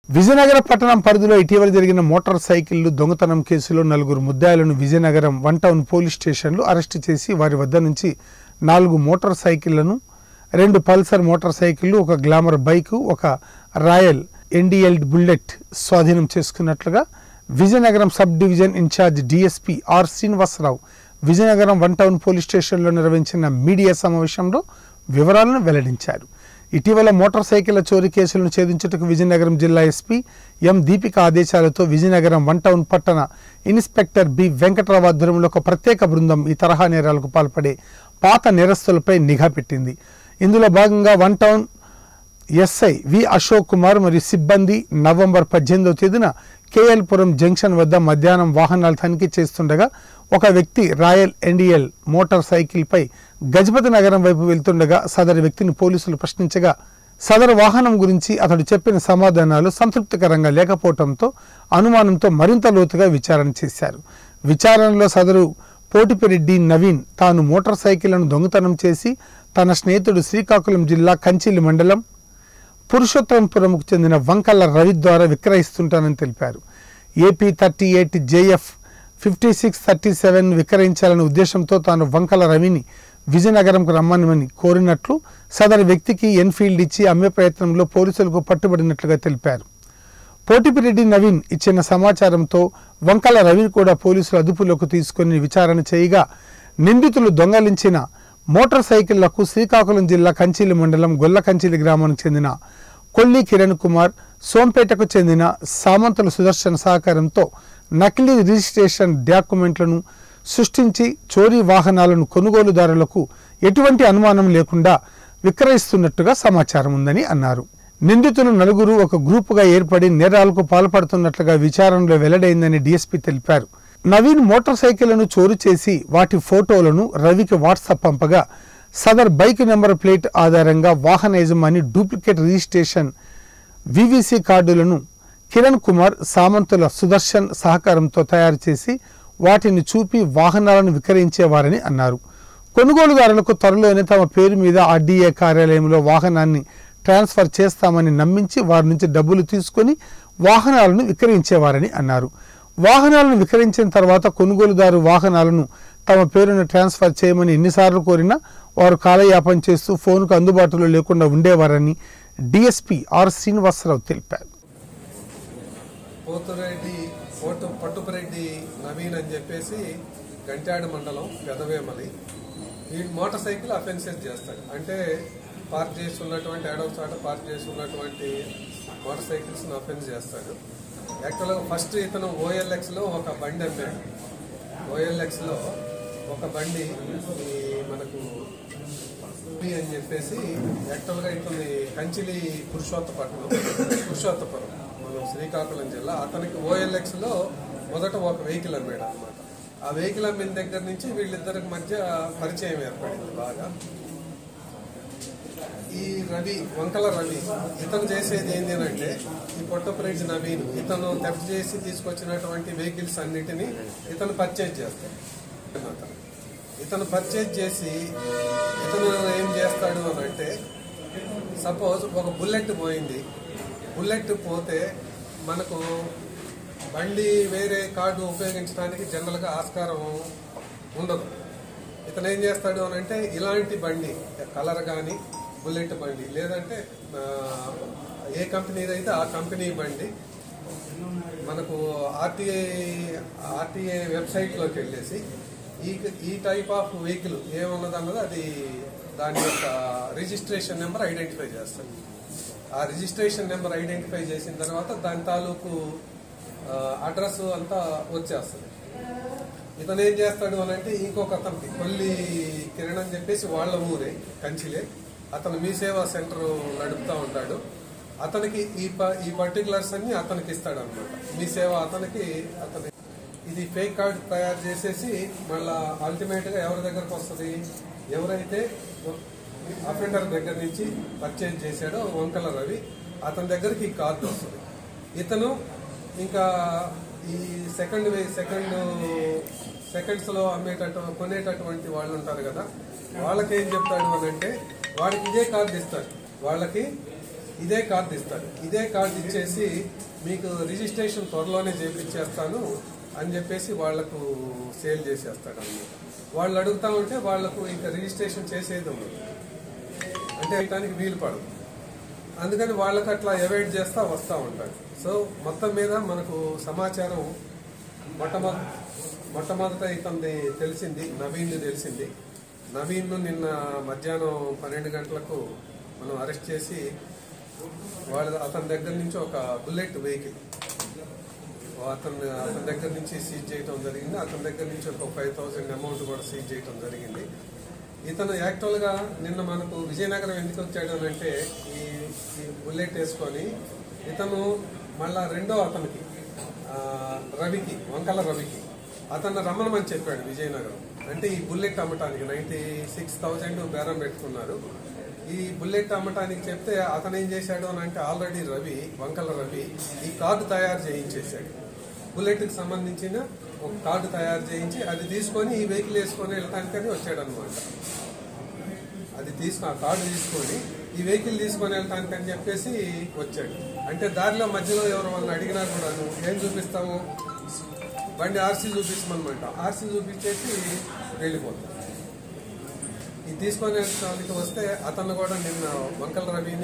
విజయనగరం పట్టణం పరిధిలో ఇటీవల జరిగిన మోటార్ సైకిళ్లు దొంగతనం కేసులో నలుగురు ముద్దాయిలను విజయనగరం వన్ టౌన్ పోలీస్ స్టేషన్లు అరెస్టు చేసి వారి వద్ద నుంచి నాలుగు మోటార్ సైకిళ్లను రెండు పల్సర్ మోటార్ సైకిళ్లు ఒక గ్లామర్ బైకు ఒక రాయల్ ఎన్డీఎల్ బుల్లెట్ స్వాధీనం చేసుకున్నట్లుగా Vizianagaram sub division incharge DSP R Srinivasa Rao Vizianagaram one town police స్టేషన్లో నిర్వహించిన మీడియా సమావేశంలో వివరాలను వెల్లడించారు ఇటీవల మోటార్ సైకిళ్ల చోరీ కేసులను ఛేదించుటకు విజయనగరం జిల్లా ఎస్పీ ఎం దీపిక ఆదేశాలతో విజయనగరం వన్ టౌన్ పట్టణ ఇన్స్పెక్టర్ బి వెంకట్రావు ఆధ్వర్యంలో ఒక ప్రత్యేక బృందం ఈ తరహా నేరాలకు పాల్పడే పాత నేరస్తులపై నిఘా పెట్టింది ఇందులో భాగంగా one town SI V Ashok Kumar మరియు సిబ్బంది నవంబర్ పద్దెనిమిదవ తేదీన కేఎల్పురం జంక్షన్ వద్ద మధ్యాహ్నం వాహనాలు తనిఖీ చేస్తుండగా ఒక వ్యక్తి రాయల్ ఎన్డీఎల్ మోటార్ సైకిల్పై గజపతి నగరం వైపు వెళ్తుండగా సదరు వ్యక్తిని పోలీసులు ప్రశ్నించగా సదరు వాహనం గురించి అతడు చెప్పిన సమాధానాలు సంతృప్తికరంగా లేకపోవడంతో అనుమానంతో మరింత లోతుగా విచారణ చేశారు విచారణలో సదరు పోటిపిరెడ్డి నవీన్ తాను మోటార్ సైకిళ్లను దొంగతనం చేసి తన స్నేహితుడు శ్రీకాకుళం జిల్లా కంచిలి మండలం పురుషోత్తమపురంకు చెందిన వంకల్ల రవి ద్వారా విక్రయిస్తుంటానని తెలిపారు AP thirty eight JF fifty six thirty seven విక్రయించాలనే ఉద్దేశంతో తాను వంకల రవిని విజయనగరంకు రమ్మనమని కోరినట్లు సదరు వ్యక్తికి ఎన్ఫీల్డ్ ఇచ్చి అమ్మే ప్రయత్నంలో పోలీసులకు పట్టుబడినట్లుగా తెలిపారు పోటిపిరెడ్డి నవీన్ ఇచ్చిన సమాచారంతో వంకల రవిని కూడా పోలీసులు అదుపులోకి తీసుకుని విచారణ చేయగా నిందితులు దొంగలించిన మోటార్ సైకిళ్లకు శ్రీకాకుళం జిల్లా కంచిలి మండలం గొల్లకంచిలి గ్రామానికి చెందిన కొల్లి కిరణ్ కుమార్ సోంపేటకు చెందిన సామంతుల సుదర్శన్ సహకారంతో నకిలీ రిజిస్ట్రేషన్ డాక్యుమెంట్లను సృష్టించి చోరీ వాహనాలను కొనుగోలుదారులకు ఎటువంటి అనుమానం లేకుండా విక్రయిస్తున్నట్టుగా సమాచారం ఉందని అన్నారు నిందితులు నలుగురు ఒక గ్రూపుగా ఏర్పడి నేరాలకు పాల్పడుతున్నట్లుగా విచారణలో వెల్లడైందని డీఎస్పీ తెలిపారు నవీన్ మోటార్ సైకిళ్లను చోరు చేసి వాటి ఫోటోలను రవికి వాట్సాప్ పంపగా సదర్ బైక్ నెంబర్ ప్లేట్ ఆధారంగా వాహన యజమాని డూప్లికేట్ రిజిస్ట్రేషన్ వివిసి కార్డులను కిరణ్ కుమార్ సామంతుల సుదర్శన్ సహకారంతో తయారు చేసి వాటిని చూపి వాహనాలను విక్రయించేవారని అన్నారు కొనుగోలుదారులకు త్వరలోనే తమ పేరు మీద ఆర్డీఏ కార్యాలయంలో వాహనాన్ని ట్రాన్స్ఫర్ చేస్తామని నమ్మించి వారి నుంచి డబ్బులు తీసుకొని వాహనాలను విక్రయించేవారని అన్నారు వాహనాలను విక్రయించిన తర్వాత కొనుగోలుదారు వాహనాలను తమ పేరును ట్రాన్స్ఫర్ చేయమని ఎన్నిసార్లు కోరినా వారు కాలయాపన చేస్తూ ఫోన్కు అందుబాటులో లేకుండా ఉండేవారని డిఎస్పీ ఆర్ శ్రీనివాసరావు తెలిపారు పోతురెడ్డి పోటు పట్టుపురెడ్డి నవీన్ అని చెప్పేసి గంట్యాడ మండలం పెదవేమలి ఈ మోటార్ సైకిల్ అఫెన్సెస్ చేస్తాడు అంటే పార్క్ చేసి ఉన్నటువంటి ఏడవ చాట పార్క్ చేసి ఉన్నటువంటి మోటార్ సైకిల్స్ అఫెన్స్ చేస్తాడు యాక్చువల్గా ఫస్ట్ ఇతను ఓఎల్ఎక్స్ లో ఒక బండి అమ్మాడు ఓఎల్ఎక్స్ లో ఒక బండి ఈ మనకు ఉప్పి అని చెప్పేసి యాక్చువల్గా ఇతని కంచిలి పురుషోత్తపట్నం పురుషోత్తపురం మనం శ్రీకాకుళం జిల్లా అతనికి ఓఎల్ఎక్స్ లో మొదట ఒక వెహికల్ అమ్మాడు అనమాట ఆ వెహికల్ అమ్మిన దగ్గర నుంచి వీళ్ళిద్దరికి మధ్య పరిచయం ఏర్పడింది బాగా ఈ రవి వంకల రవి ఇతను చేసేది ఏంటి అంటే ఈ పొట్టపురెడ్డి నవీన్ ఇతను తెప్పు చేసి తీసుకొచ్చినటువంటి వెహికల్స్ అన్నిటిని ఇతను పర్చేజ్ చేస్తాడు అతను. ఇతను పర్చేజ్ చేసి ఇతను ఏం చేస్తాడు అని అంటే సపోజ్ ఒక బుల్లెట్ పోయింది బుల్లెట్ పోతే మనకు బండి వేరే కార్డు ఉపయోగించడానికి జనరల్గా ఆస్కారం ఉండదు ఇతను ఏం చేస్తాడు అని అంటే ఇలాంటి బండి కలర్ కానీ బుల్లెట్ బండి లేదంటే ఆ, ఏ కంపెనీది అయితే ఆ కంపెనీ బండి మనకు ఆర్టీఐ ఆర్టీఐ వెబ్సైట్లోకి వెళ్ళేసి ఈ ఈ టైప్ ఆఫ్ వెహికల్ ఏమున్నదన్నది అది దాని యొక్క రిజిస్ట్రేషన్ నెంబర్ ఐడెంటిఫై చేస్తుంది ఆ రిజిస్ట్రేషన్ నెంబర్ ఐడెంటిఫై చేసిన తర్వాత దాని తాలూకు అడ్రస్ అంతా వచ్చేస్తుంది ఇతను ఏం చేస్తాడు అని అంటే ఇంకొక అతనికి కొల్లి కిరణ్ అని చెప్పేసి వాళ్ళ ఊరే కంచిలే అతను మీ సేవా సెంటర్ నడుపుతా ఉంటాడు అతనికి ఈ ప- ఈ పర్టికులర్స్ అన్ని అతనికి ఇస్తాడు అనమాట మీ సేవ అతనికి అతని ఇది ఫేక్ కార్డ్ తయారు చేసేసి మళ్ళా అల్టిమేట్ గా ఎవరి దగ్గరకు వస్తుంది ఎవరైతే అఫెండర్ దగ్గర నుంచి పర్చేజ్ చేశాడో వంకల రవి అతని దగ్గరికి ఈ కార్డు వస్తుంది ఇతను ఇంకా ఈ సెకండ్ వే సెకండ్ సెకండ్స్ లో అమ్మేటట్టు కొనేటటువంటి వాళ్ళు ఉంటారు కదా వాళ్ళకి ఏం చెప్తాడు అని అంటే వాడికి ఇదే కార్డు ఇస్తాడు వాళ్ళకి ఇదే కార్డు ఇస్తారు ఇదే కార్డు ఇచ్చేసి మీకు రిజిస్ట్రేషన్ త్వరలోనే చేపించేస్తాను అని చెప్పేసి వాళ్లకు సేల్ చేసేస్తాడు అన్నమాట వాళ్ళు అడుగుతా ఉంటే వాళ్లకు ఇంకా రిజిస్ట్రేషన్ చేసేది ఉండదు అంటే వేయటానికి వీలు పడదు అందుకని వాళ్ళకి అట్లా అవాయిడ్ చేస్తా వస్తూ ఉంటాడు సో మొత్తం మీద మనకు సమాచారం మొట్టమొదటి మొట్టమొదట ఇతనిది తెలిసింది నవీన్ తెలిసింది నవీన్ నిన్న మధ్యాహ్నం పన్నెండు గంటలకు మనం అరెస్ట్ చేసి వాళ్ళ అతని దగ్గర నుంచి ఒక బుల్లెట్ వెహికల్ అతను అతని దగ్గర నుంచి సీజ్ చేయడం జరిగింది అతని దగ్గర నుంచి ఒక ఫైవ్ థౌసండ్ అమౌంట్ కూడా సీజ్ చేయడం జరిగింది ఇతను యాక్చువల్ గా నిన్న మనకు విజయనగరం ఎందుకు వచ్చాడు అని అంటే ఈ ఈ బుల్లెట్ వేసుకొని ఇతను మళ్ళా రెండో అతనికి ఆ, రవికి వంకల రవికి అతను రమ్మనమని చెప్పాడు విజయనగరం అంటే ఈ బుల్లెట్ అమ్మటానికి నైన్టీ సిక్స్ థౌజండ్ బేరం పెట్టుకున్నారు ఈ బుల్లెట్ అమ్మటానికి చెప్తే అతను ఏం చేశాడు అని అంటే ఆల్రెడీ రవి వంకల రవి ఈ కార్డు తయారు చేయించేశాడు బుల్లెట్ కి సంబంధించిన ఒక కార్డు తయారు చేయించి అది తీసుకొని ఈ వెహికల్ వేసుకొని వెళ్ళటానికని వచ్చాడు అనమాట అది తీసుకుని ఆ కార్డు తీసుకొని ఈ వెహికల్ తీసుకొని వెళ్ళటానికని చెప్పేసి వచ్చాడు అంటే దారిలో మధ్యలో ఎవరు వాళ్ళని అడిగినా కూడా నువ్వు ఏం చూపిస్తావు బండి ఆర్సీ చూపించమనమాట ఆర్సీ చూపించేసి వెళ్ళిపోతాం ఇది తీసుకొని వెళ్ళడానికి వస్తే అతను కూడా నిన్న వంకల రవిని